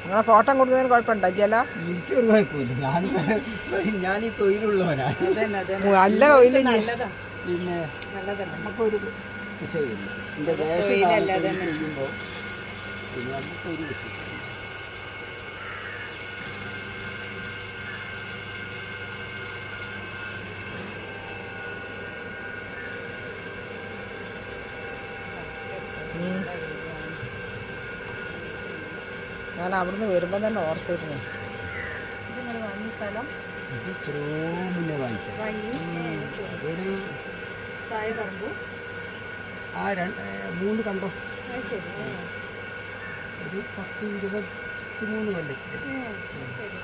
നിങ്ങളെ ഫോട്ടോ കൊടുക്കുന്നതിന് കുഴപ്പമുണ്ടാക്കിയല്ലോ എനിക്കൊരു കുഴപ്പമില്ല ഞാൻ ഞാൻ ഈ തൊഴിലുള്ളവനാ അതന്നെ അതന്നെ നല്ല തൊഴില് നല്ലതാ പിന്നെ നല്ലതല്ല നമുക്കൊരു വിഷയമില്ല എൻ്റെ വേഷം തൊഴിലല്ല കാണുമ്പോൾ അതന്നെ. ചെയ്യുമ്പോൾ പിന്നെ നമുക്കൊരു വിഷയം ഞാൻ അവിടുന്ന് വരുമ്പോൾ തന്നെ ഓർത്തിരുന്നു ഇത് നിങ്ങൾ വാങ്ങിയ സ്ഥലം ഇത് എത്രയോ മുന്നേ വാങ്ങിച്ചത് വാങ്ങി അതൊരു താഴെ പറമ്പു ആ രണ്ട് മൂന്ന് കണ്ടോ അത് ശരി ഏ. ഒരു പത്ത് ഇരുപത്തി മൂന്ന് കൊല്ലത്തിൽ ഏ, ശരി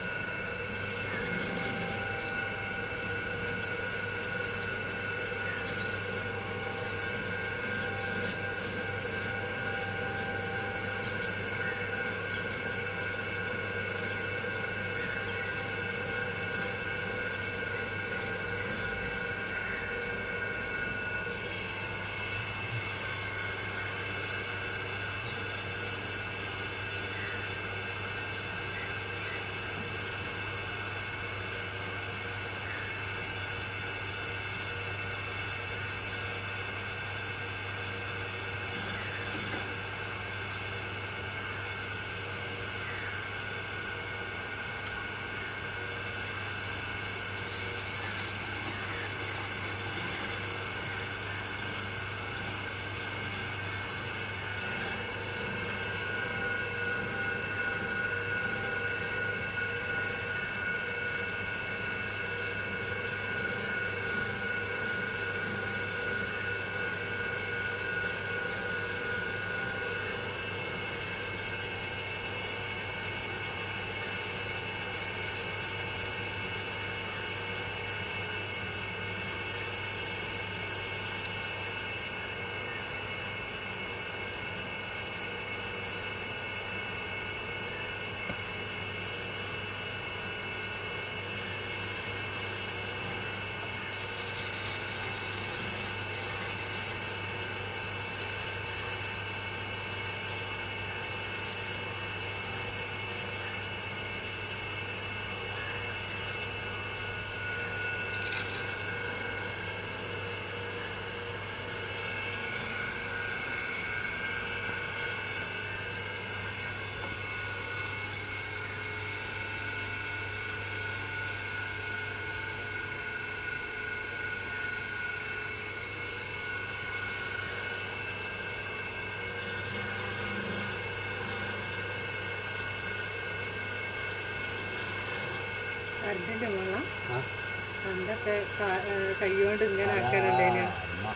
കറണ്ടിന്റെ വെള്ളം ആ പണ്ടൊക്കെ കാ- ഏ, കൈകൊണ്ട് ഇങ്ങനെ ആക്കാനല്ലേ അമ്മ.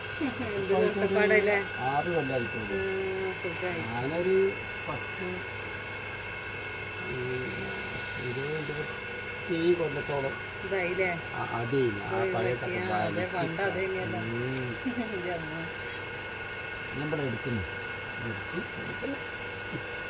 എന്ത് കഷ്ടപ്പാടല്ലേ ആറ് കൊല്ലമായിട്ടുണ്ട് സുഖമായി ഞാനൊരു പത്ത് ഉം, ഇരുപത് ഇരുപത്തി കൊല്ലത്തോളം ഇതായില്ലേ ആ- അതേ ആ പഴയ ആ, അതെ പണ്ട് അത് തന്നെയല്ലോ ഉം. എൻ്റെ അമ്മ ഞാൻ ഇവിടെ എടുക്കുന്നു മേടിച്ച് എടുക്കുന്നു